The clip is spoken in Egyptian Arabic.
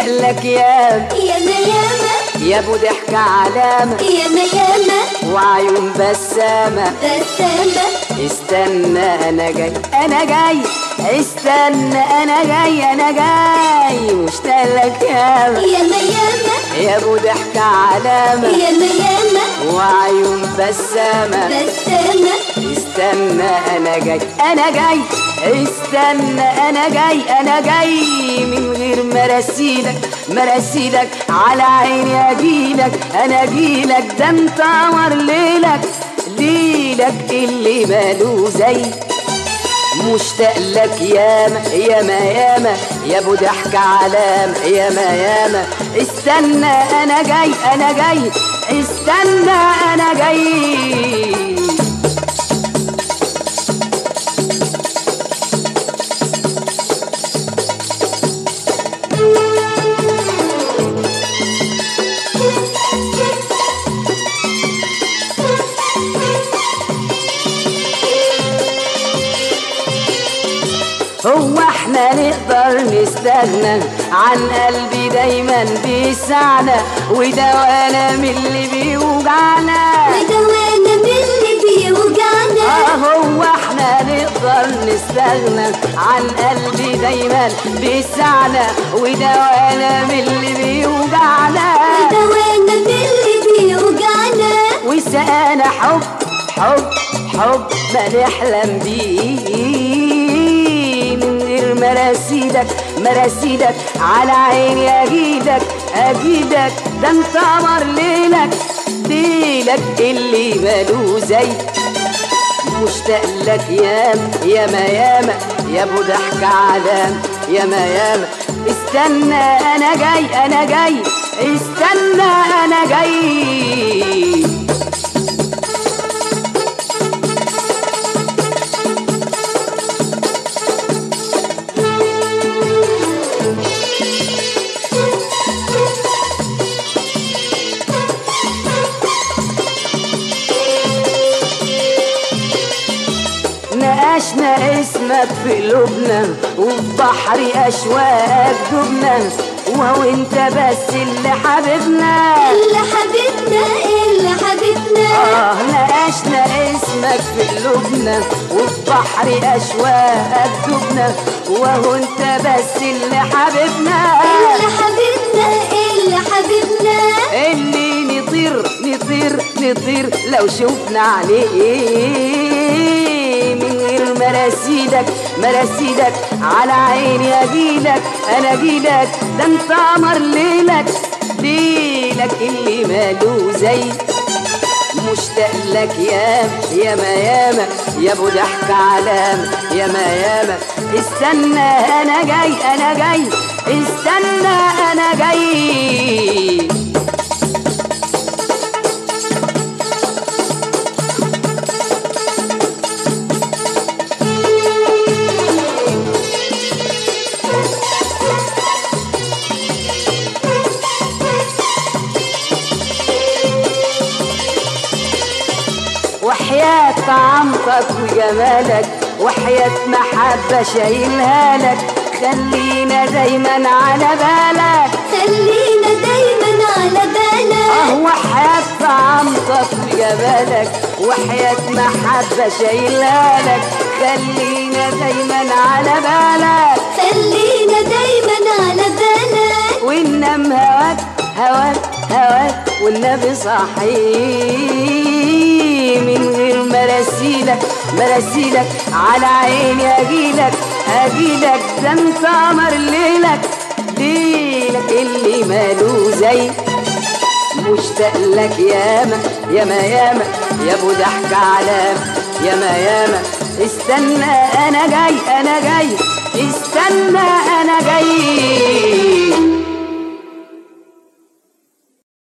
لك ياما ياما ياما يا ابو ضحك علامة ياما ياما وعيون بسامة بسامة استنى انا جاي انا جاي استنى انا جاي انا جاي مشتاق لك ياما ياما ياما يا ابو ضحك علامة ياما ياما وعيون بسامة بسامة استنى انا جاي انا جاي استنى انا جاي انا جاي من غير مراسيلك مراسيلك على عيني اجيلك انا اجيلك ده انت قمر ليلك ليلك اللي ماله زي مشتاق لك ياما ياما ياما يا ابو ضحك علامة ياما ياما استنى انا جاي انا جاي استنى انا جاي هو احنا نقدر نستغنى عن قلبي دايما بيسعنا ودوانا من اللي بيوجعنا ودوانا من اللي بيوجعنا اه هو احنا نقدر نستغنى عن قلبي دايما بيسعنا ودوانا من اللي بيوجعنا ودوانا من اللي بيوجعنا وسقانا حب حب حب ما نحلم بيه من غير مراسيدك مراسيدك على عيني اجيدك اجيدك ده انت قمر ليلك ليلك اللي ماله زي مشتاق لك ياما ياما ياما يا ابو ضحك علام ياما ياما استنى انا جاي انا جاي استنى انا جاي نقشنا اسمك في قلوبنا وفي بحر اشواق دبنا وهو انت بس اللي حبيبنا اللي حبيبنا اللي حبيبنا اه نقشنا اسمك في قلوبنا وفي بحر اشواق دبنا وهو انت بس اللي حبيبنا اللي حبيبنا اللي حبيبنا اللي نطير نطير نطير لو شفنا عليه من غير مراسيدك مراسيدك على عيني اجيلك انا اجيلك ده انت قمر ليلك ليلك اللي ماله زي مشتاق لك ياما ياما ياما يا ابو ضحك علام ياما ياما استنى انا جاي انا جاي استنى انا جاي وحياة طعمتك وجمالك وحياة محبة شايلها لك خلينا دايما على بالك خلينا دايما على بالك اه وحياة طعمتك وجمالك وحياة محبة شايلها لك خلينا دايما على بالك خلينا دايما على بالك وننام هواك هواك هواك والنبي صحيح من غير مراسيلك مراسيلك على عيني اجيلك اجيلك ده انت قمر ليلك ليلك اللي ماله زي مشتاق لك ياما ياما ياما يا ابو ضحك علام ياما ياما استنى انا جاي انا جاي استنى انا جاي